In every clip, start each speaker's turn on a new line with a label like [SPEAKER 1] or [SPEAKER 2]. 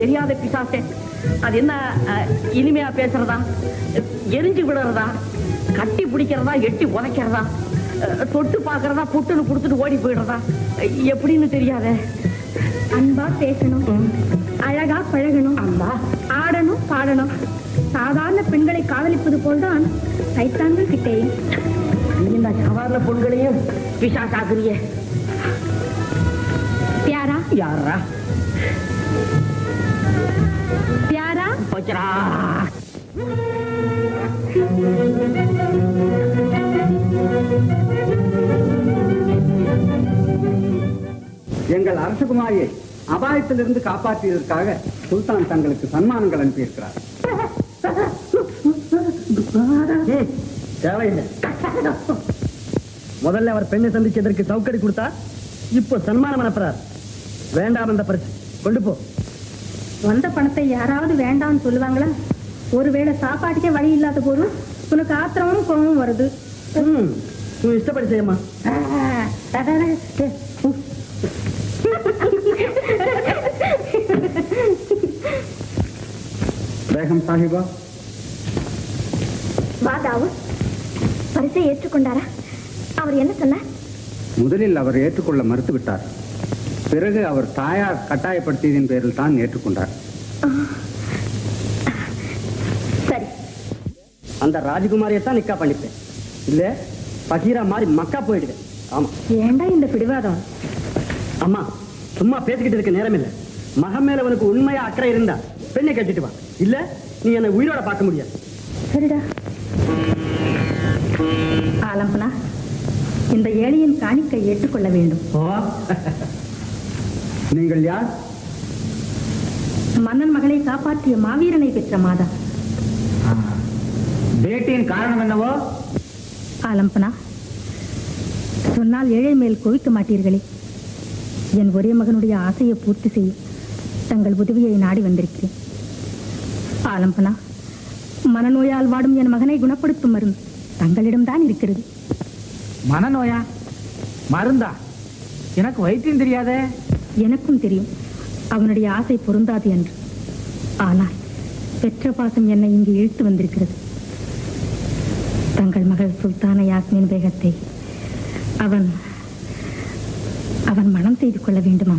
[SPEAKER 1] தெரியாத பிசாசே அது என்ன அஹ், இனிமையா பேசுறதா எரிஞ்சு விடுறதா கட்டி பிடிக்கிறதா எட்டி உதைக்கிறதா அஹ், தொட்டு பார்க்கறதா புட்டுன்னு கொடுத்துட்டு ஓடி போயிடுறதா அஹ், எப்படின்னு தெரியாதே
[SPEAKER 2] அன்பா பேசணும் அழகா பழகணும்
[SPEAKER 1] அம்மா
[SPEAKER 2] ஆடணும் பாடணும் சாதாரண பெண்களை காதலிப்பது போல்தான் சைத்தான்கள் கிட்டேயும்
[SPEAKER 1] நீ இந்த சாதாரண பொண்களையும் பிசாசாக்குறியே
[SPEAKER 2] பியாரா
[SPEAKER 1] யாரா
[SPEAKER 2] பியாரா
[SPEAKER 1] போச்சரா
[SPEAKER 3] எங்கள் அரசகுமாரியை அபாயத்திலிருந்து காப்பாற்றியதற்காக சுல்தான் தங்களுக்கு சன்மானங்கள் அனுப்பியிருக்கிறார்
[SPEAKER 4] ம், தேவையில்லை முதல்ல அவர் பெண்ணை சந்திச்சதற்கு சவுக்கடி கொடுத்தா இப்போ சன்மானம் அனுப்புறார் வேண்டாம் அந்த பரிசு கொண்டு போ
[SPEAKER 2] வந்த பணத்தை யாராவது வேண்டாம்னு சொல்லுவாங்களா ஒருவேளை சாப்பாட்டுக்கே வழி இல்லாத போது உனக்கு ஆத்திரமும் கோபமும் வருது
[SPEAKER 4] ம், உன் இஷ்டப்படி செய்யம்மா
[SPEAKER 3] பேகம் சாஹிபா
[SPEAKER 2] வாதாவு பரிசை ஏற்றுக்கொண்டாரா அவர் என்ன சொன்னார்
[SPEAKER 3] முதலில் அவர் ஏற்றுக்கொள்ள மறுத்துவிட்டார் பிறகு அவர் தாயார் கட்டாயப்படுத்தியதின் பேரில் தான் ஏற்றுக்கொண்டார்
[SPEAKER 2] சரி
[SPEAKER 4] அந்த ராஜகுமாரியை தான் நிக்கா பண்ணிப்பேன் இல்ல பகீரா மாதிரி மக்கா போயிடுவேன் ஆமா
[SPEAKER 2] ஏண்டா இந்த பிடிவாதம்
[SPEAKER 4] அம்மா சும்மா பேசிக்கிட்டு இருக்க நேரம் இல்ல மகன் மேல உனக்கு உண்மையா அக்கறை இருந்தா பெண்ணை கட்டிட்டு வா இல்ல நீ என்னை உயிரோட பார்க்க முடியாது
[SPEAKER 2] சரிடா ஆலம்பனா இந்த ஏழையின் காணிக்கை ஏற்றுக்கொள்ள வேண்டும்
[SPEAKER 3] நீங்கள் யார்
[SPEAKER 2] மன்னன் மகளை காப்பாற்றிய மாவீரனை பெற்ற மாதா
[SPEAKER 5] பேட்டியின் காரணம் என்னவோ
[SPEAKER 2] ஆலம்பனா சொன்னால் ஏழை மேல் கோவிக்க மாட்டீர்களே என் ஒரே மகனுடைய ஆசையை பூர்த்தி செய்ய தங்கள் உதவியை நாடி வந்திருக்கிறேன் ஆலம்பனா மனநோயால் வாடும் என் மகனை குணப்படுத்தும் மருந்து தங்களிடம்தான் இருக்கிறது
[SPEAKER 5] மனநோயா மருந்தா எனக்கு வைத்தியம் தெரியாதே
[SPEAKER 2] எனக்கும் தெரியும் அவனுடைய ஆசை பொருந்தாது என்று ஆனால் பெற்ற பாசம் என்னை இங்கு இழுத்து வந்திருக்கிறது தங்கள் மகள் சுல்தான யாஸ்மின் பேகத்தை அவன் அவன் மனம் செய்து கொள்ள வேண்டுமா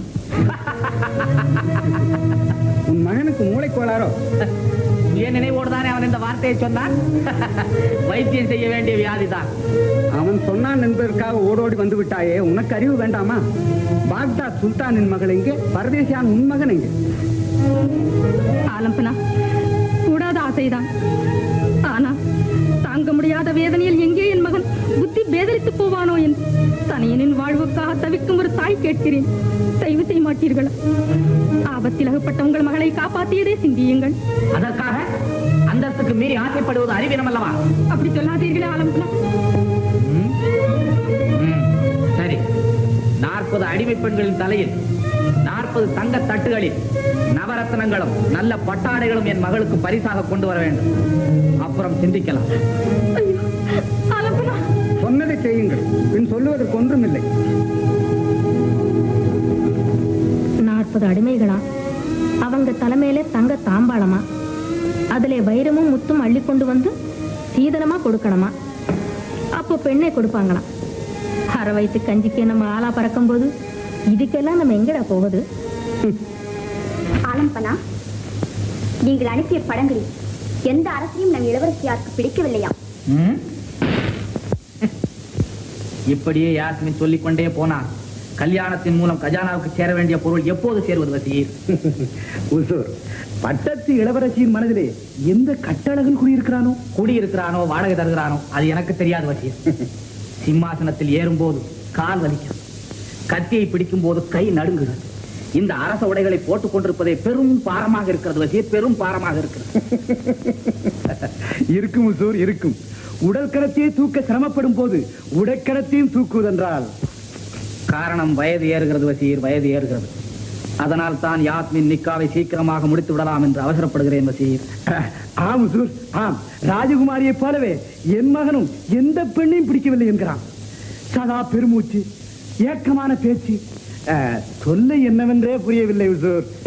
[SPEAKER 3] உன் மகனுக்கு மூளைக்கோளாரோ
[SPEAKER 1] என் நினைவோடு தானே அவன் இந்த வார்த்தையை சொன்னான் வைத்தியம் செய்ய வேண்டிய வியாதிதான்
[SPEAKER 3] அவன் சொன்னான் என்பதற்காக ஓடோடி வந்து விட்டாயே உனக்கு அறிவு வேண்டாமா பாக்தாத் சுல்தானின் மகள் எங்கே பரதேசியான் உன் மகன் எங்கே
[SPEAKER 2] ஆலம்பனா கூடாத ஆசைதான் ஆனா தாங்க முடியாத வேதனையில் எங்கே என் மகன் புத்தி பேதலித்து போவானோ என்று தனியனின் வாழ்வுக்காக தவிக்கும் ஒரு தாய் கேட்கிறேன் தயவு செய்ய மாட்டீர்களா ஆபத்தில் அகப்பட்ட உங்கள் மகளை காப்பாற்றியதே சிந்தியுங்கள்
[SPEAKER 1] அதற்காக அந்தஸ்துக்கு மீறி ஆசைப்படுவது அறிவீனம் அல்லவா
[SPEAKER 2] அப்படி சொல்லாதீர்களே ஆலம்பனா
[SPEAKER 1] ம், சரி நாற்பது அடிமை பெண்களின் தலையில் நாற்பது தங்க தட்டுகளில் நவரத்னங்களும் நல்ல பட்டாடைகளும் என் மகளுக்கு பரிசாக கொண்டு வர வேண்டும் அப்புறம் சிந்திக்கலாம்
[SPEAKER 2] ஐயோ ஆலம்பனா
[SPEAKER 3] சொன்னதை செய்யுங்கள் பின் சொல்லுவதற்கு ஒன்றுமில்லை
[SPEAKER 2] நாற்பது அடிமைகளா அவங்க தலைமையில தங்க தாம்பாளமா அதுல வைரமும் முத்தும் அள்ளி கொண்டு வந்து சீதனமா கொடுக்கணுமா அப்போ பெண்ணை கொடுப்பாங்களாம் அரை வயிற்று கஞ்சிக்கு நம்ம ஆளா பறக்கும் போது இதுக்கெல்லாம் நம்ம எங்கடா போவது
[SPEAKER 6] ஆலம்பனா நீங்கள் அனுப்பிய படங்களில் எந்த அரசையும் நம் இளவரசியாருக்கு பிடிக்கவில்லையா
[SPEAKER 1] ம்? இப்படியே யாஸ்மின் சொல்லிக் கொண்டே போனான் கல்யாணத்தின் மூலம் கஜானாவுக்கு சேர வேண்டிய பொருள் எப்போது சேருவது வசீர்
[SPEAKER 4] உசூர் பட்டத்து இளவரசியின் மனதிலே எந்த கட்டழகன் குடியிருக்கிறானோ
[SPEAKER 1] குடியிருக்கிறானோ வாடகை தருகிறானோ அது எனக்கு தெரியாது வசீர் சிம்மாசனத்தில் ஏறும்போது கால் வலிக்கும் கத்தியை பிடிக்கும் போது கை நடுங்குகிறது இந்த அரச உடைகளை போட்டுக் கொண்டிருப்பதே பெரும் பாரமாக இருக்கிறது வசீர் பெரும் பாரமாக இருக்கிறது
[SPEAKER 4] இருக்கும் உசூர் இருக்கும் உடல் கடத்தையே தூக்க சிரமப்படும் போது உடற்கடத்தையும் தூக்குவதென்றால்
[SPEAKER 1] காரணம் வயது ஏறுகிறது வசீர் வயது ஏறுகிறது அதனால் தான் யாஸ்மின் நிக்காவை சீக்கிரமாக முடித்து விடலாம் என்று அவசரப்படுகிறேன் வசீர்
[SPEAKER 4] ஆம் உசூர் ஆம் ராஜகுமாரியைப் போலவே என் மகனும் எந்த பெண்ணையும் பிடிக்கவில்லை என்கிறான் சதா பெருமூச்சு ஏக்கமான பேச்சு அஹ், தொல்லை என்னவென்றே புரியவில்லை உசூர்